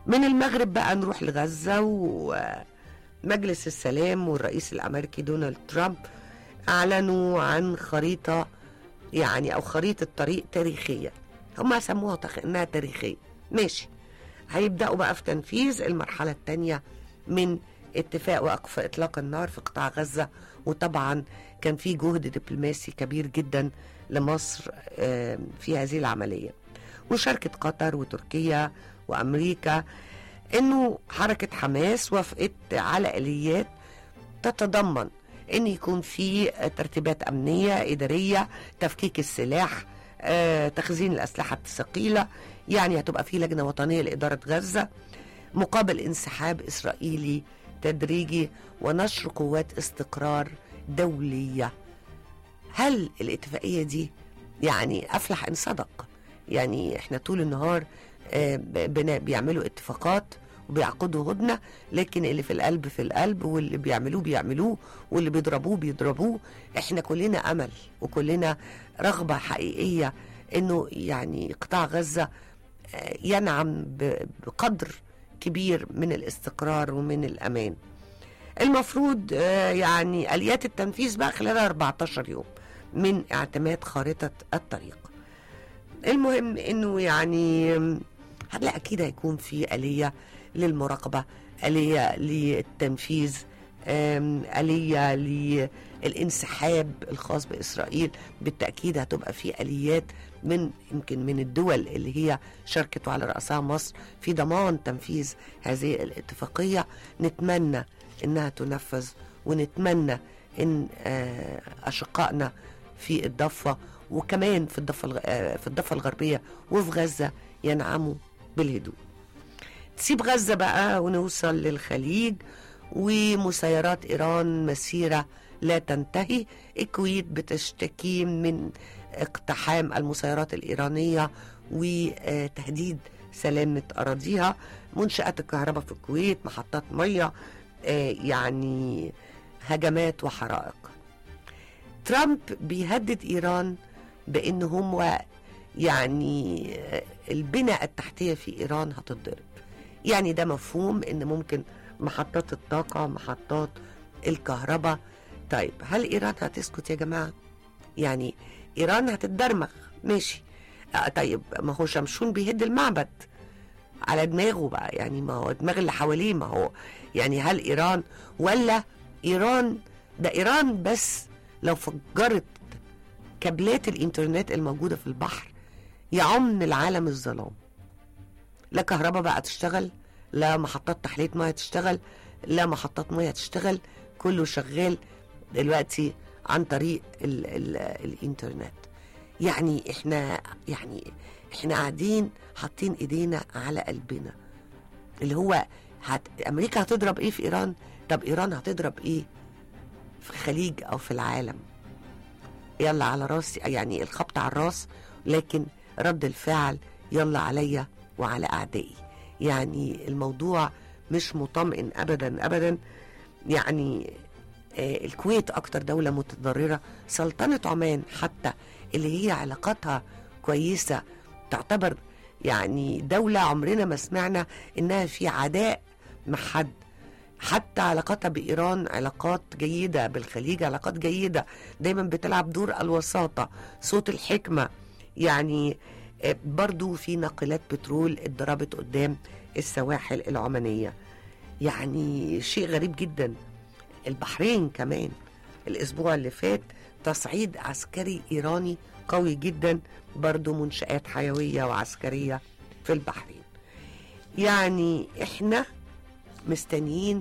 من المغرب بقى نروح لغزة ومجلس السلام والرئيس الأمريكي دونالد ترامب أعلنوا عن خريطة يعني أو خريطة طريق تاريخية هم سموها تخ... إنها تاريخية ماشي هيبدأوا بقى في تنفيذ المرحلة الثانية من اتفاق وقف إطلاق النار في قطاع غزة وطبعا كان في جهد دبلوماسي كبير جدا لمصر آه، في هذه العملية وشاركت قطر وتركيا وأمريكا إنه حركة حماس وافقت على آليات تتضمن ان يكون في ترتيبات امنيه اداريه تفكيك السلاح آه، تخزين الاسلحه الثقيله يعني هتبقى في لجنه وطنيه لاداره غزه مقابل انسحاب اسرائيلي تدريجي ونشر قوات استقرار دوليه هل الاتفاقيه دي يعني افلح ان صدق يعني احنا طول النهار آه، ب- بنا- بيعملوا اتفاقات وبيعقدوا هدنه لكن اللي في القلب في القلب واللي بيعملوه بيعملوه واللي بيضربوه بيضربوه احنا كلنا امل وكلنا رغبه حقيقيه انه يعني قطاع غزه آه، ينعم ب- بقدر كبير من الاستقرار ومن الامان المفروض آه، يعني اليات التنفيذ بقى خلال 14 يوم من اعتماد خارطه الطريق المهم انه يعني هلا اكيد هيكون في اليه للمراقبه اليه للتنفيذ آم، اليه للانسحاب الخاص باسرائيل بالتاكيد هتبقى في اليات من يمكن من الدول اللي هي شاركت على راسها مصر في ضمان تنفيذ هذه الاتفاقيه نتمنى انها تنفذ ونتمنى ان آه، اشقائنا في الضفه وكمان في الضفه الغ- آه، في الضفه الغربيه وفي غزه ينعموا بالهدوء. تسيب غزه بقى ونوصل للخليج ومسيرات ايران مسيره لا تنتهي، الكويت بتشتكي من اقتحام المسيرات الايرانيه وتهديد سلامه اراضيها، منشات الكهرباء في الكويت، محطات ميه آه، يعني هجمات وحرائق. ترامب بيهدد ايران بان هم يعني آه، البنى التحتيه في ايران هتتضرب يعني ده مفهوم ان ممكن محطات الطاقه محطات الكهرباء طيب هل ايران هتسكت يا جماعه يعني ايران هتتدرمغ ماشي آه طيب ما هو شمشون بيهد المعبد على دماغه بقى يعني ما هو دماغ اللي حواليه ما هو يعني هل ايران ولا ايران ده ايران بس لو فجرت كابلات الانترنت الموجوده في البحر يعم العالم الظلام لا كهرباء بقى تشتغل لا محطات تحليه ميه تشتغل لا محطات ميه تشتغل كله شغال دلوقتي عن طريق ال ال الانترنت يعني احنا يعني احنا قاعدين حاطين ايدينا على قلبنا اللي هو هت... امريكا هتضرب ايه في ايران طب ايران هتضرب ايه في الخليج او في العالم يلا على راسي يعني الخبط على الراس لكن رد الفعل يلا عليا وعلى اعدائي يعني الموضوع مش مطمئن ابدا ابدا يعني آه، الكويت اكتر دولة متضررة سلطنة عمان حتى اللي هي علاقاتها كويسة تعتبر يعني دولة عمرنا ما سمعنا انها في عداء مع حد حتى علاقاتها بإيران علاقات جيدة بالخليج علاقات جيدة دايما بتلعب دور الوساطة صوت الحكمة يعني آه، برضو في ناقلات بترول اتضربت قدام السواحل العمانية يعني شيء غريب جدا البحرين كمان الأسبوع اللي فات تصعيد عسكري إيراني قوي جدا برضو منشآت حيوية وعسكرية في البحرين يعني احنا مستنيين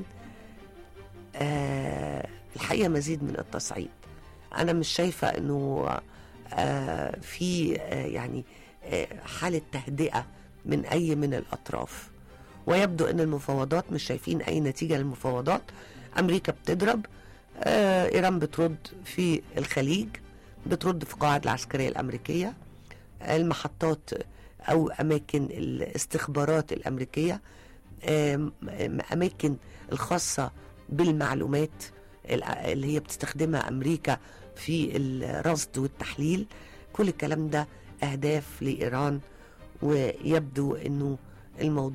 آه الحقيقة مزيد من التصعيد أنا مش شايفة أنه آه في آه يعني آه حالة تهدئة من أي من الأطراف ويبدو أن المفاوضات مش شايفين أي نتيجة للمفاوضات أمريكا بتضرب آه إيران بترد في الخليج بترد في القواعد العسكرية الأمريكية المحطات أو أماكن الاستخبارات الأمريكية آم، آم، أماكن الخاصة بالمعلومات الع- اللي هي بتستخدمها أمريكا في الرصد والتحليل كل الكلام ده أهداف لإيران ويبدو أنه الموضوع